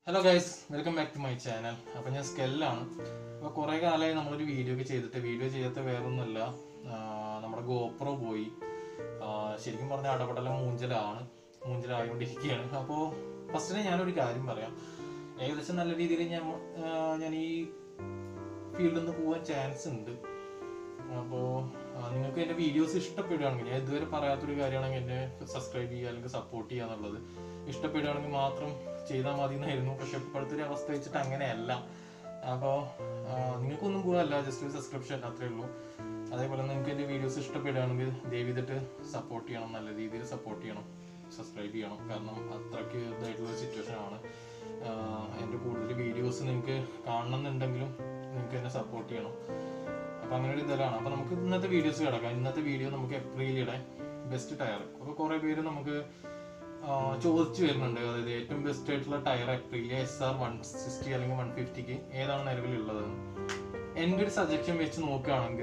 hello guys welcome back to my channel അപ്പോൾ ഞാൻ സ്കെല്ലാണ് അപ്പോൾ കുറേ കാലമായി നമ്മളൊരു വീഡിയോ ഒക്കെ ചെയ്തിട്ട് വീഡിയോ ചെയ്യാത്ത വേറൊന്നുമല്ല ആ, നമ്മുടെ ഗോപ്രോ പോയി ആ, ശരിക്കും പറഞ്ഞാൽ അടപടലം മൂഞ്ചലാണ് മൂഞ്ചലായോണ്ടിരിക്കുകയാണ് അപ്പോൾ ഫസ്റ്റിനെ ഞാനൊരു കാര്യം പറയാം ഏകദേശം നല്ല രീതിയിൽ ഞാൻ ആ, ഞാൻ ഈ ഫീൽഡിൽ നിന്ന് പോകാൻ ചാൻസ് ഉണ്ട് അപ്പോൾ നിങ്ങൾക്ക് എൻ്റെ വീഡിയോസ് ഇഷ്ടപ്പെടുകയാണെങ്കിൽ ഞാൻ ഇതുവരെ പറയാത്തൊരു കാര്യമാണെങ്കിൽ എന്നെ സബ്സ്ക്രൈബ് ചെയ്യുക അല്ലെങ്കിൽ സപ്പോർട്ട് ചെയ്യുക എന്നുള്ളത് ഇഷ്ടപ്പെടുകയാണെങ്കിൽ മാത്രം ചെയ്താൽ മതി എന്നായിരുന്നു പക്ഷെ ഇപ്പോഴത്തെ ഒരു അവസ്ഥ വെച്ചിട്ട് അങ്ങനെയല്ല അപ്പോൾ നിങ്ങൾക്കൊന്നും പോകല്ല ജസ്റ്റ് ഒരു സബ്സ്ക്രിപ്ഷൻ അത്രേ ഉള്ളൂ അതേപോലെ നിങ്ങൾക്ക് എൻ്റെ വീഡിയോസ് ഇഷ്ടപ്പെടുകയാണെങ്കിൽ ദയവ് ചെയ്തിട്ട് സപ്പോർട്ട് ചെയ്യണം നല്ല രീതിയിൽ സപ്പോർട്ട് ചെയ്യണം സബ്സ്ക്രൈബ് ചെയ്യണം കാരണം അത്രയ്ക്ക് ഇതായിട്ടുള്ള സിറ്റുവേഷൻ ആണ് ആഹ് എൻ്റെ കൂടുതൽ വീഡിയോസ് നിങ്ങൾക്ക് കാണണമെന്നുണ്ടെങ്കിലും നിങ്ങൾക്ക് എന്നെ സപ്പോർട്ട് ചെയ്യണം അപ്പൊ അങ്ങനെ ഒരു ഇതിലാണ് അപ്പൊ നമുക്ക് ഇന്നത്തെ വീഡിയോസ് കിടക്കാം ഇന്നത്തെ വീഡിയോ നമുക്ക് എപ്രിലിയുടെ ബെസ്റ്റ് ടയർ അപ്പൊ കുറെ പേര് നമുക്ക് ആ, ചോദിച്ചു വരുന്നുണ്ട് അതായത് ഏറ്റവും ബെസ്റ്റ് ആയിട്ടുള്ള tyre Aprilia S R one sixty അല്ലെങ്കിൽ വൺ ഫിഫ്റ്റിക്ക് ഏതാണ് നിലവിലുള്ളത് എൻ്റെ ഒരു സജഷൻ വെച്ച് നോക്കുകയാണെങ്കിൽ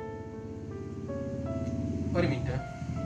ഒരു മിനിറ്റ്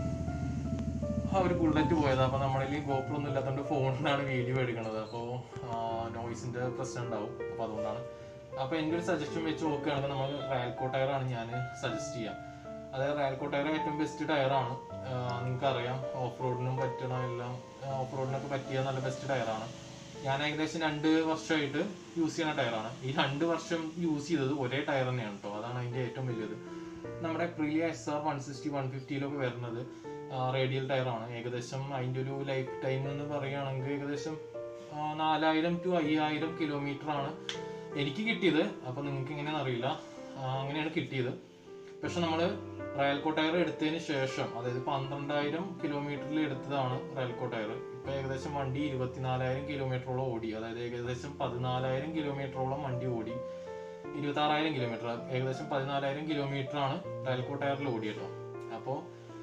ആ ഒരു ബുള്ളറ്റ് പോയത് അപ്പൊ നമ്മളിൽ ഗോപ്രോ ഒന്നും ഇല്ലാത്തതുകൊണ്ട് ഫോണിലാണ് വീഡിയോ എടുക്കുന്നത് അപ്പോൾ നോയ്സിന്റെ പ്രശ്നം ഉണ്ടാവും അപ്പൊ അതുകൊണ്ടാണ് അപ്പൊ എൻ്റെ ഒരു സജഷൻ വെച്ച് നോക്കുകയാണെങ്കിൽ നമ്മൾ റാൽക്കോ ടയർ ആണ് ഞാൻ സജസ്റ്റ് ചെയ്യാം അതായത് റാൽക്കോ ടയർ ഏറ്റവും ബെസ്റ്റ് ടയറാണ് നിങ്ങൾക്ക് അറിയാം ഓഫ് റോഡിനും പറ്റണ എല്ലാം ഓഫ് റോഡിനൊക്കെ പറ്റിയ നല്ല ബെസ്റ്റ് ടയറാണ് ഞാൻ ഏകദേശം രണ്ട് വർഷമായിട്ട് യൂസ് ചെയ്യുന്ന ടയറാണ് ഈ രണ്ട് വർഷം യൂസ് ചെയ്തത് ഒരേ ടയർ തന്നെയാണ് കേട്ടോ അതാണ് അതിന്റെ ഏറ്റവും വലിയത് നമ്മുടെ Aprilia S R one sixty one ഫിഫ്റ്റിയിലൊക്കെ വരുന്നത് റേഡിയൽ ടയറാണ് ഏകദേശം അതിൻ്റെ ഒരു ലൈഫ് ടൈം എന്ന് പറയുകയാണെങ്കിൽ ഏകദേശം ആ, നാലായിരം ടു അയ്യായിരം കിലോമീറ്റർ ആണ് എനിക്ക് കിട്ടിയത് അപ്പൊ നിങ്ങൾക്ക് എങ്ങനെയാണെന്ന് അറിയില്ല ആ, അങ്ങനെയാണ് കിട്ടിയത് പക്ഷെ നമ്മൾ റയൽകോ ടയർ എടുത്തതിന് ശേഷം അതായത് പന്ത്രണ്ടായിരം കിലോമീറ്ററിൽ എടുത്തതാണ് റയൽകോ ടയർ ഇപ്പൊ ഏകദേശം വണ്ടി ഇരുപത്തിനാലായിരം കിലോമീറ്ററോളം ഓടി അതായത് ഏകദേശം പതിനാലായിരം കിലോമീറ്ററോളം വണ്ടി ഓടി ഇരുപത്തി ആറായിരം കിലോമീറ്റർ ഏകദേശം പതിനാലായിരം കിലോമീറ്റർ ആണ് റയൽകോ ടയറിൽ ഓടിയത് അപ്പോൾ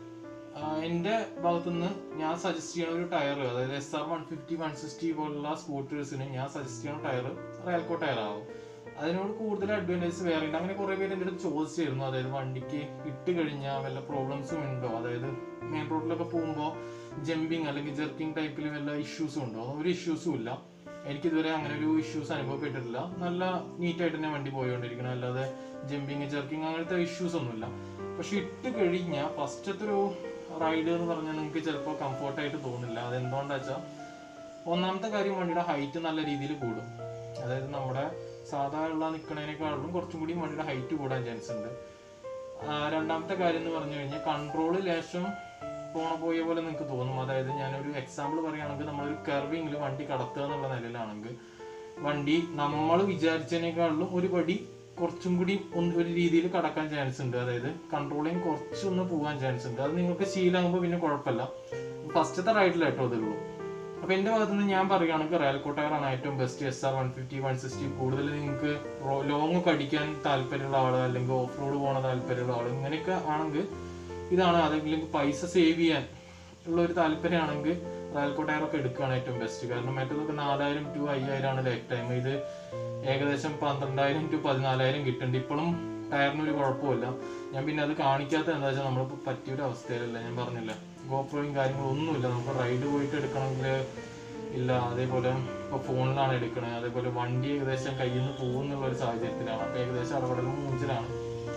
എൻ്റെ ഭാഗത്തുനിന്ന് ഞാൻ സജസ്റ്റ് ചെയ്യുന്ന ഒരു ടയർ അതായത് S R one fifty one sixty പോലുള്ള സ്കൂട്ടേഴ്സിന് ഞാൻ സജസ്റ്റ് ചെയ്യുന്ന ടയർ റയൽകോ ടയർ ആവും അതിനോട് കൂടുതൽ അഡ്വാൻറ്റേജ് വേറെ ഉണ്ട് അങ്ങനെ കുറെ പേര് എൻ്റെ അടുത്ത് ചോദിച്ചിരുന്നു അതായത് വണ്ടിക്ക് ഇട്ട് കഴിഞ്ഞാൽ വല്ല പ്രോബ്ലംസും ഉണ്ടോ അതായത് മെയിൻ റോഡിലൊക്കെ പോകുമ്പോൾ ജമ്പിങ് അല്ലെങ്കിൽ ജെർക്കിംഗ് ടൈപ്പിൽ വല്ല ഇഷ്യൂസും ഉണ്ടോ ഒരു ഇഷ്യൂസും ഇല്ല എനിക്കിതുവരെ അങ്ങനെ ഒരു ഇഷ്യൂസ് അനുഭവപ്പെട്ടിട്ടില്ല നല്ല നീറ്റായിട്ട് തന്നെ വണ്ടി പോയിക്കൊണ്ടിരിക്കണം അല്ലാതെ ജമ്പിങ് ജെർക്കിംഗ് അങ്ങനത്തെ ഇഷ്യൂസ് ഒന്നുമില്ല പക്ഷെ ഇട്ട് കഴിഞ്ഞാൽ ഫസ്റ്റത്തെ ഒരു റൈഡ് എന്ന് പറഞ്ഞാൽ നിങ്ങൾക്ക് ചിലപ്പോൾ കംഫർട്ടായിട്ട് തോന്നില്ല അതെന്തുകൊണ്ടാ വെച്ചാൽ ഒന്നാമത്തെ കാര്യം വണ്ടിയുടെ ഹൈറ്റ് നല്ല രീതിയിൽ കൂടും അതായത് നമ്മുടെ സാധാരണ നിൽക്കണതിനേക്കാളും കുറച്ചും കൂടി വണ്ടിയുടെ ഹൈറ്റ് കൂടാൻ ചാൻസ് ഉണ്ട് ആ, രണ്ടാമത്തെ കാര്യം എന്ന് പറഞ്ഞു കഴിഞ്ഞാൽ കൺട്രോള് ലേശം പോണ പോയ പോലെ നിങ്ങൾക്ക് തോന്നും അതായത് ഞാനൊരു എക്സാമ്പിൾ പറയുകയാണെങ്കിൽ നമ്മളൊരു കർവിങ്ങിൽ വണ്ടി കടത്തുക എന്നുള്ള നിലയിലാണെങ്കിൽ വണ്ടി നമ്മൾ വിചാരിച്ചതിനേക്കാളും ഒരു പടി കുറച്ചും കൂടി ഒന്ന് ഒരു രീതിയിൽ കടക്കാൻ ചാൻസ് ഉണ്ട് അതായത് കൺട്രോളിങ് കുറച്ചൊന്ന് പോകാൻ ചാൻസ് ഉണ്ട് അത് നിങ്ങൾക്ക് ശീലമാകുമ്പോൾ പിന്നെ കുഴപ്പമില്ല ഫസ്റ്റത്തെ റൈഡിലായിട്ടോ അതുള്ളൂ അപ്പൊ എന്റെ ഭാഗത്ത് നിന്ന് ഞാൻ പറയുകയാണെങ്കിൽ റയൽകോ ടയറാണ് ഏറ്റവും best S R one fifty one sixty കൂടുതൽ നിങ്ങൾക്ക് ലോങ് ഒക്കെ അടിക്കാൻ താല്പര്യമുള്ള ആള് അല്ലെങ്കിൽ ഓഫ് റോഡ് പോകണ താല്പര്യമുള്ള ആള് ഇങ്ങനെയൊക്കെ ആണെങ്കിൽ ഇതാണ് അതെങ്കിലും പൈസ സേവ് ചെയ്യാൻ ഉള്ള ഒരു താല്പര്യമാണെങ്കിൽ റയൽകോ ടയർ ഒക്കെ എടുക്കുകയാണ് ഏറ്റവും ബെസ്റ്റ് കാരണം മറ്റേതൊക്കെ നാലായിരം ടു അയ്യായിരം ആണ് ലൈഫ് ടൈം ഇത് ഏകദേശം പന്ത്രണ്ടായിരം ടു പതിനാലായിരം കിട്ടുന്നുണ്ട് ഇപ്പോഴും ടയറിന് ഒരു കുഴപ്പമില്ല ഞാൻ പിന്നെ അത് കാണിക്കാത്ത എന്താ വെച്ചാൽ നമ്മളിപ്പോൾ പറ്റിയൊരു അവസ്ഥയിലല്ല ഞാൻ പറഞ്ഞില്ല ഗോപ്രോയും കാര്യങ്ങളും ഒന്നുമില്ല നമുക്ക് റൈഡ് പോയിട്ട് എടുക്കണമെങ്കിൽ ഇല്ല അതേപോലെ ഇപ്പോൾ ഫോണിലാണ് എടുക്കണത് അതേപോലെ വണ്ടി ഏകദേശം കയ്യിൽ നിന്ന് പോകുന്നുള്ള ഒരു സാഹചര്യത്തിലാണ് അപ്പോൾ ഏകദേശം അറവടലും മൂഞ്ചലാണ്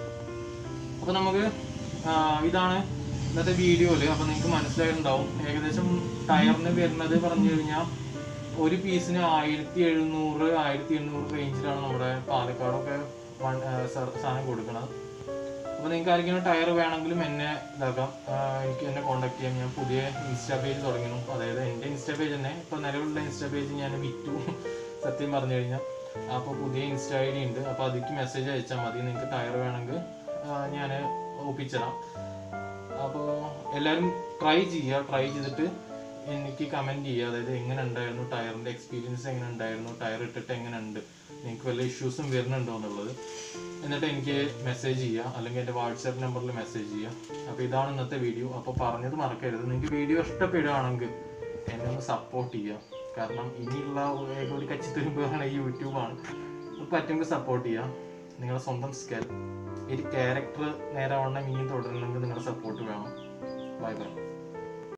അപ്പോൾ നമുക്ക് ആ, ഇതാണ് ഇന്നത്തെ വീഡിയോയില് അപ്പൊ നിങ്ങൾക്ക് മനസ്സിലായിട്ടുണ്ടാവും ഏകദേശം ടയറിന് വരുന്നത് പറഞ്ഞു കഴിഞ്ഞാൽ ഒരു പീസിന് ആയിരത്തി എഴുന്നൂറ് ആയിരത്തി എണ്ണൂറ് റേഞ്ചിലാണ് നമ്മുടെ പാലക്കാടൊക്കെ വൺ- ആ, സ- സാധനം കൊടുക്കുന്നത് അപ്പൊ നിങ്ങൾക്ക് ആർക്കെങ്കിലും ടയർ വേണമെങ്കിലും എന്നെ ഇതാക്കാം ആ, എനിക്ക് എന്നെ കോൺടാക്ട് ചെയ്യാം ഞാൻ പുതിയ ഇൻസ്റ്റാ പേജ് തുടങ്ങിയിരുന്നു അതായത് എൻ്റെ ഇൻസ്റ്റാ പേജ് തന്നെ ഇപ്പൊ നിലവിലുള്ള ഇൻസ്റ്റാ പേജ് ഞാൻ വിറ്റു സത്യം പറഞ്ഞു കഴിഞ്ഞാൽ അപ്പോൾ പുതിയ ഇൻസ്റ്റാ ഐ ഡി ഉണ്ട് അപ്പോൾ അതിലേക്ക് മെസ്സേജ് അയച്ചാൽ മതി നിങ്ങൾക്ക് ടയർ വേണമെങ്കിൽ ഞാൻ ഒപ്പിച്ചതാം അപ്പോൾ എല്ലാവരും ട്രൈ ചെയ്യുക ട്രൈ ചെയ്തിട്ട് എനിക്ക് കമന്റ് ചെയ്യുക അതായത് എങ്ങനെ ഉണ്ടായിരുന്നു ടയറിന്റെ എക്സ്പീരിയൻസ് എങ്ങനെ ഉണ്ടായിരുന്നു ടയർ ഇട്ടിട്ട് എങ്ങനെ ഉണ്ട് നിങ്ങൾക്ക് വല്ല ഇഷ്യൂസും വരുന്നുണ്ടോ എന്നുള്ളത് എന്നിട്ട് എനിക്ക് മെസ്സേജ് ചെയ്യുക അല്ലെങ്കിൽ എൻ്റെ വാട്സാപ്പ് നമ്പറിൽ മെസ്സേജ് ചെയ്യുക അപ്പോൾ ഇതാണ് ഇന്നത്തെ വീഡിയോ അപ്പോൾ പറഞ്ഞത് മറക്കരുത് നിങ്ങൾക്ക് വീഡിയോ ഇഷ്ടപ്പെടുകയാണെങ്കിൽ എന്നെ ഒന്ന് സപ്പോർട്ട് ചെയ്യുക കാരണം ഇനിയുള്ള ഏക ഒരു കച്ചിത്തുരുമ്പാണ് ഈ യൂട്യൂബാണ് പറ്റുമെങ്കിൽ സപ്പോർട്ട് ചെയ്യുക നിങ്ങളുടെ സ്വന്തം സ്കെൽ ഒരു ക്യാരക്ടർ നേരെ വണ്ണം ഇനിയും തുടരണമെങ്കിൽ നിങ്ങളുടെ സപ്പോർട്ട് വേണം ബൈ ബൈ